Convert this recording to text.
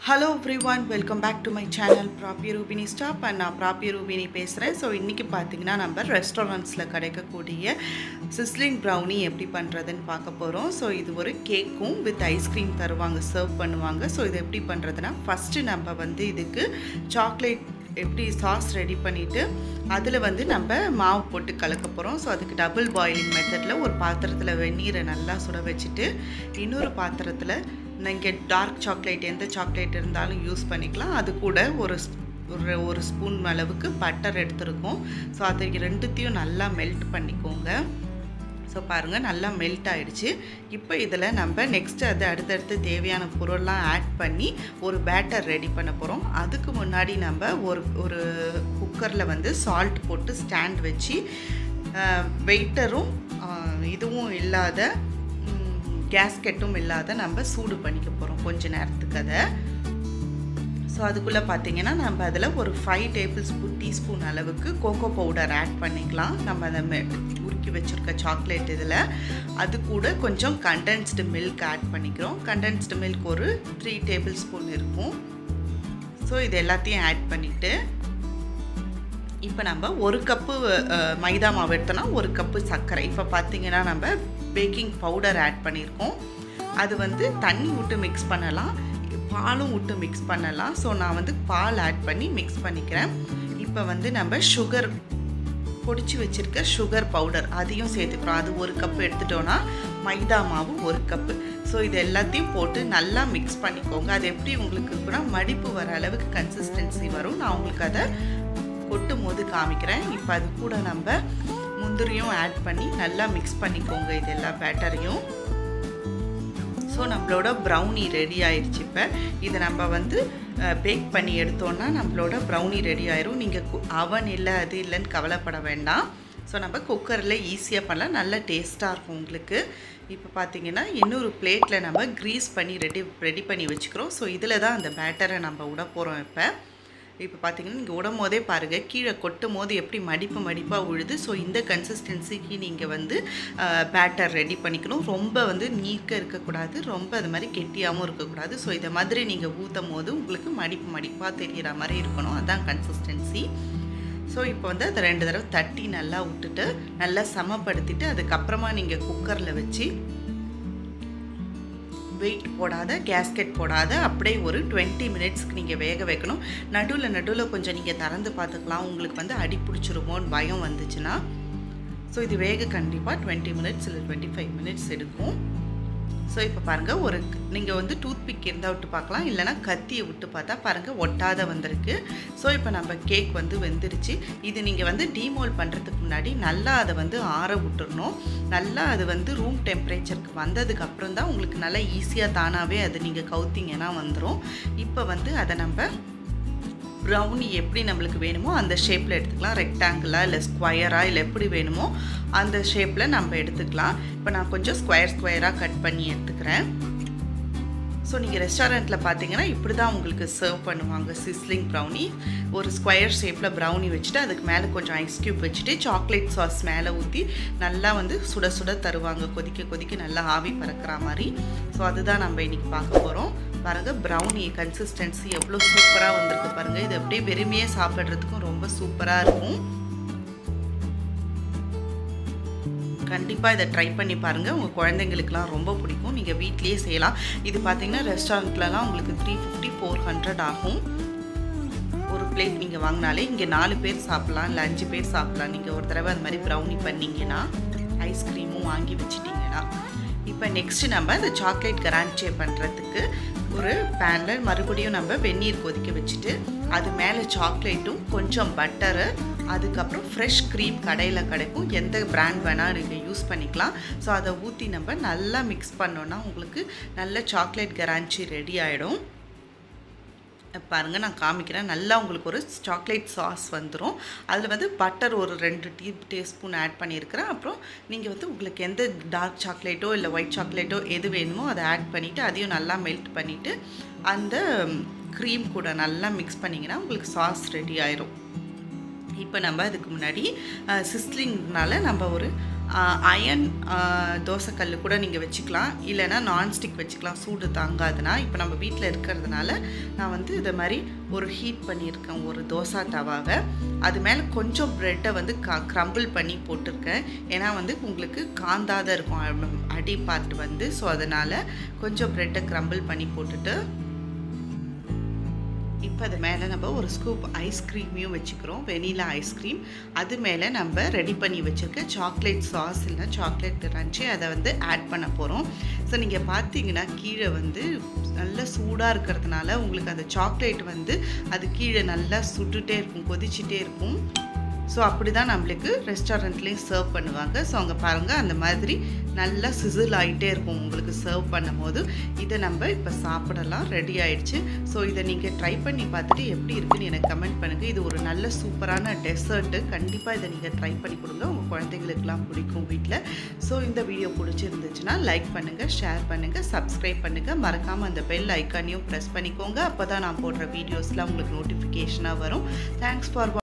hello everyone welcome back to my channel ப்ராப்பி Rubini stop and நான் ப்ராப்பி ரூபினி பேசுகிறேன் ஸோ இன்றைக்கி பார்த்தீங்கன்னா நம்ம ரெஸ்டாரண்ட்ஸில் கிடைக்கக்கூடிய சிஸ்லிங் ப்ரௌனி எப்படி பண்ணுறதுன்னு பார்க்க போகிறோம் ஸோ இது ஒரு கேக்கும் வித் ஐஸ்கிரீம் தருவாங்க சர்வ் பண்ணுவாங்க ஸோ இது எப்படி பண்ணுறதுனா ஃபஸ்ட்டு நம்ம வந்து இதுக்கு சாக்லேட் எப்படி சாஸ் ரெடி பண்ணிவிட்டு அதில் வந்து நம்ம மாவு போட்டு கலக்க போகிறோம் ஸோ அதுக்கு டபுள் பாயிலிங் மெத்தடில் ஒரு பாத்திரத்தில் வெந்நீரை நல்லா சுட வச்சுட்டு இன்னொரு பாத்திரத்தில் நீங்கள் டார்க் சாக்லேட் எந்த சாக்லேட் இருந்தாலும் யூஸ் பண்ணிக்கலாம் அது கூட ஒரு ஒரு ஒரு ஸ்பூன் அளவுக்கு பட்டர் எடுத்துருக்கோம் ஸோ அதை ரெண்டுத்தையும் நல்லா மெல்ட் பண்ணிக்கோங்க ஸோ பாருங்கள் நல்லா மெல்ட் ஆகிடுச்சு இப்போ இதில் நம்ம நெக்ஸ்ட்டு அது அடுத்தடுத்து தேவையான பொருள்லாம் ஆட் பண்ணி ஒரு பேட்டர் ரெடி பண்ண போகிறோம் அதுக்கு முன்னாடி நம்ம ஒரு ஒரு குக்கரில் வந்து சால்ட் போட்டு ஸ்டாண்ட் வச்சு வெயிட்டரும் இதுவும் இல்லாத கேஸ்கெட்டும் இல்லாத நம்ம சூடு பண்ணிக்க போகிறோம் கொஞ்ச நேரத்துக்கு அதை ஸோ அதுக்குள்ளே பார்த்தீங்கன்னா நம்ம அதில் ஒரு ஃபைவ் டேபிள் ஸ்பூன் டீஸ்பூன் அளவுக்கு கோகோ பவுடர் ஆட் பண்ணிக்கலாம் நம்ம அதை உருக்கி வச்சுருக்க சாக்லேட் இதில் அது கூட கொஞ்சம் கண்டென்ஸ்டு மில்க் ஆட் பண்ணிக்கிறோம் கண்டென்ஸ்டு மில்க் ஒரு த்ரீ டேபிள் ஸ்பூன் இருக்கும் ஸோ இது எல்லாத்தையும் ஆட் பண்ணிவிட்டு இப்போ நம்ம ஒரு கப்பு மைதா மாவு எடுத்தோன்னா ஒரு கப்பு சர்க்கரை இப்போ பார்த்தீங்கன்னா நம்ம பேக்கிங் பவுடர் ஆட் பண்ணியிருக்கோம் அது வந்து தண்ணி விட்டு மிக்ஸ் பண்ணலாம் பாலும் விட்டு மிக்ஸ் பண்ணலாம் ஸோ நான் வந்து பால் ஆட் பண்ணி மிக்ஸ் பண்ணிக்கிறேன் இப்போ வந்து நம்ம சுகர் பொடிச்சு வச்சுருக்க சுகர் பவுடர் அதையும் சேர்த்துக்கிறோம் அது ஒரு கப்பு எடுத்துட்டோன்னா மைதா மாவு ஒரு கப்பு ஸோ இது எல்லாத்தையும் போட்டு நல்லா மிக்ஸ் பண்ணிக்கோங்க அது எப்படி உங்களுக்கு கூட மடிப்பு வர அளவுக்கு கன்சிஸ்டன்சி வரும் நான் உங்களுக்கு அதை கொட்டும் போது காமிக்கிறேன் இப்போ அது கூட நம்ம முந்திரியும் ஆட் பண்ணி நல்லா மிக்ஸ் பண்ணிக்கோங்க இது எல்லா பேட்டரையும் ஸோ நம்மளோட ப்ரௌனி ரெடி ஆயிடுச்சு இப்போ இதை நம்ம வந்து பேக் பண்ணி எடுத்தோன்னா நம்மளோட ப்ரௌனி ரெடி ஆயிரும் நீங்கள் அவன் இல்லை அது இல்லைன்னு கவலைப்பட வேண்டாம் ஸோ நம்ம குக்கரில் ஈஸியாக பண்ணலாம் நல்ல டேஸ்ட்டாக இருக்கும் உங்களுக்கு இப்போ பார்த்தீங்கன்னா இன்னொரு பிளேட்டில் நம்ம க்ரீஸ் பண்ணி ரெடி ரெடி பண்ணி வச்சுக்கிறோம் ஸோ இதில் தான் அந்த பேட்டரை நம்ம விட போகிறோம் இப்போ இப்போ பார்த்தீங்கன்னா நீங்கள் உடும் போதே பாருங்கள் கீழே கொட்டும் போது எப்படி மடிப்பு மடிப்பாக உழுது ஸோ இந்த கன்சிஸ்டன்சிக்கு நீங்கள் வந்து பேட்டர் ரெடி பண்ணிக்கணும் ரொம்ப வந்து நீர்க்க இருக்கக்கூடாது ரொம்ப அது மாதிரி கெட்டியாகவும் இருக்கக்கூடாது ஸோ இதை மாதிரி நீங்கள் ஊற்றும் போது உங்களுக்கு மடிப்பு மடிப்பாக தெரிகிற மாதிரி இருக்கணும் அதுதான் கன்சிஸ்டன்சி ஸோ இப்போ வந்து அதை ரெண்டு தடவை தட்டி நல்லா விட்டுட்டு நல்லா சமப்படுத்திட்டு அதுக்கப்புறமா நீங்கள் குக்கரில் வச்சு வெயிட் போடாத கேஸ்கெட் போடாத அப்படியே ஒரு டுவெண்ட்டி மினிட்ஸ்க்கு நீங்கள் வேக வைக்கணும் நடுவில் நடுவில் கொஞ்சம் நீங்கள் திறந்து பார்த்துக்கலாம் உங்களுக்கு வந்து அடி பிடிச்சிருமோன்னு பயம் வந்துச்சுன்னா ஸோ இது வேக கண்டிப்பாக டுவெண்ட்டி மினிட்ஸ் இல்லை டுவெண்ட்டி ஃபைவ் மினிட்ஸ் எடுக்கும் ஸோ இப்போ பாருங்கள் ஒரு நீங்கள் வந்து டூத் பிக் இருந்தால் விட்டு பார்க்கலாம் இல்லைனா கத்தியை விட்டு பார்த்தா பாருங்கள் ஒட்டாத வந்திருக்கு ஸோ இப்போ நம்ம கேக் வந்து வெந்துருச்சு இது நீங்கள் வந்து டீமோல் பண்ணுறதுக்கு முன்னாடி நல்லா அதை வந்து ஆற விட்டுறணும் நல்லா அது வந்து ரூம் டெம்பரேச்சருக்கு வந்ததுக்கு அப்புறம் தான் உங்களுக்கு நல்லா ஈஸியாக தானாகவே அது நீங்கள் கவுத்திங்கன்னா வந்துடும் இப்போ வந்து அதை நம்ம ப்ரௌனி எப்படி நம்மளுக்கு வேணுமோ அந்த ஷேப்பில் எடுத்துக்கலாம் ரெக்டாங்கிளாக இல்லை ஸ்கொயராக இல்லை எப்படி வேணுமோ அந்த ஷேப்பில் நம்ம எடுத்துக்கலாம் இப்போ நான் கொஞ்சம் ஸ்கொயர் ஸ்கொயராக கட் பண்ணி எடுத்துக்கிறேன் ஸோ நீங்கள் ரெஸ்டாரண்ட்டில் பார்த்தீங்கன்னா இப்படி தான் உங்களுக்கு சர்வ் பண்ணுவாங்க சிஸ்லிங் ப்ரௌனி ஒரு ஸ்கொயர் ஷேப்பில் ப்ரௌனி வச்சுட்டு அதுக்கு மேலே கொஞ்சம் ஐஸ் க்யூப் வச்சுட்டு சாக்லேட் சாஸ் மேலே ஊற்றி நல்லா வந்து சுட சுட தருவாங்க கொதிக்க கொதிக்க நல்லா ஆவி பறக்கிற மாதிரி ஸோ அதுதான் நம்ம இன்றைக்கி பார்க்க போகிறோம் பாருங்கள் ப்ரௌனி கன்சிஸ்டன்சி எவ்வளோ சூப்பராக வந்திருக்கு பாருங்கள் இது அப்படியே வெறுமையாக சாப்பிட்றதுக்கும் ரொம்ப சூப்பராக இருக்கும் கண்டிப்பாக இதை ட்ரை பண்ணி பாருங்கள் உங்கள் குழந்தைங்களுக்குலாம் ரொம்ப பிடிக்கும் நீங்கள் வீட்லேயே செய்யலாம் இது பார்த்தீங்கன்னா ரெஸ்டாரண்ட்லலாம் உங்களுக்கு த்ரீ ஃபிஃப்டி ஃபோர் ஹண்ட்ரட் ஆகும் ஒரு பிளேட் நீங்கள் வாங்கினாலே இங்கே நாலு பேர் சாப்பிட்லாம் இல்லை அஞ்சு பேர் சாப்பிட்லாம் நீங்கள் ஒரு தடவை அந்த மாதிரி ப்ரௌனி பண்ணிங்கன்னா ஐஸ்கிரீமும் வாங்கி வச்சிட்டிங்கன்னா இப்போ நெக்ஸ்ட்டு நம்ம இந்த சாக்லேட் கரான்ச்சே பண்ணுறதுக்கு ஒரு பேனில் மறுபடியும் நம்ம வெந்நீர் கொதிக்க வச்சுட்டு அது மேலே சாக்லேட்டும் கொஞ்சம் பட்டரு அதுக்கப்புறம் ஃப்ரெஷ் க்ரீம் கடையில் கிடைக்கும் எந்த பிராண்ட் வேணால் நீங்கள் யூஸ் பண்ணிக்கலாம் ஸோ அதை ஊற்றி நம்ம நல்லா மிக்ஸ் பண்ணோன்னா உங்களுக்கு நல்ல சாக்லேட் கரான்ச்சி ரெடி ஆகிடும் பாருங்கள் நான் காமிக்கிறேன் நல்லா உங்களுக்கு ஒரு சாக்லேட் சாஸ் வந்துடும் அதில் வந்து பட்டர் ஒரு ரெண்டு டீ டீஸ்பூன் ஆட் பண்ணியிருக்கிறேன் அப்புறம் நீங்கள் வந்து உங்களுக்கு எந்த டார்க் சாக்லேட்டோ இல்லை ஒயிட் சாக்லேட்டோ எது வேணுமோ அதை ஆட் பண்ணிவிட்டு அதையும் நல்லா மெல்ட் பண்ணிவிட்டு அந்த க்ரீம் கூட நல்லா மிக்ஸ் பண்ணிங்கன்னா உங்களுக்கு சாஸ் ரெடி ஆயிரும் இப்போ நம்ம அதுக்கு முன்னாடி சிஸ்லிங்னால நம்ம ஒரு அயன் தோசைக்கல் கூட நீங்கள் வச்சுக்கலாம் இல்லைன்னா நான்ஸ்டிக் வச்சுக்கலாம் சூடு தாங்காதுன்னா இப்போ நம்ம வீட்டில் இருக்கிறதுனால நான் வந்து இதை மாதிரி ஒரு ஹீட் பண்ணியிருக்கேன் ஒரு தோசை தவாவை அது மேலே கொஞ்சம் ப்ரெட்டை வந்து க க்ரம்பிள் பண்ணி போட்டிருக்கேன் ஏன்னா வந்து உங்களுக்கு காந்தாத இருக்கும் அடி பார்ட் வந்து ஸோ அதனால் கொஞ்சம் ப்ரெட்டை க்ரம்பிள் பண்ணி போட்டுட்டு இப்போ அது மேலே நம்ம ஒரு ஸ்கூப் ஐஸ்கிரீமையும் வச்சுக்கிறோம் வெனிலா ஐஸ்கிரீம் அது மேலே நம்ம ரெடி பண்ணி வச்சுருக்க சாக்லேட் சாஸ் இல்லை சாக்லேட் ரன்ச்சு அதை வந்து ஆட் பண்ண போகிறோம் ஸோ நீங்கள் பார்த்தீங்கன்னா கீழே வந்து நல்ல சூடாக இருக்கிறதுனால உங்களுக்கு அந்த சாக்லேட் வந்து அது கீழே நல்லா சுட்டுட்டே இருக்கும் கொதிச்சுட்டே இருக்கும் ஸோ அப்படி தான் நம்மளுக்கு ரெஸ்டாரண்ட்லேயும் சர்வ் பண்ணுவாங்க ஸோ அங்கே பாருங்கள் அந்த மாதிரி நல்லா சிசில் ஆகிட்டே இருக்கும் உங்களுக்கு சர்வ் பண்ணும் போது இதை நம்ம இப்போ சாப்பிடலாம் ரெடி ஆயிடுச்சு ஸோ இதை நீங்கள் ட்ரை பண்ணி பார்த்துட்டு எப்படி இருக்குன்னு எனக்கு கமெண்ட் பண்ணுங்கள் இது ஒரு நல்ல சூப்பரான டெசர்ட்டு கண்டிப்பாக இதை நீங்கள் ட்ரை பண்ணி கொடுங்க உங்கள் குழந்தைங்களுக்குலாம் பிடிக்கும் வீட்டில் ஸோ இந்த வீடியோ பிடிச்சிருந்துச்சுன்னா லைக் பண்ணுங்கள் ஷேர் பண்ணுங்கள் சப்ஸ்கிரைப் பண்ணுங்கள் மறக்காமல் அந்த பெல் ஐக்கானையும் ப்ரெஸ் பண்ணிக்கோங்க அப்போ தான் நான் போடுற வீடியோஸ்லாம் உங்களுக்கு நோட்டிஃபிகேஷனாக வரும் தேங்க்ஸ் ஃபார்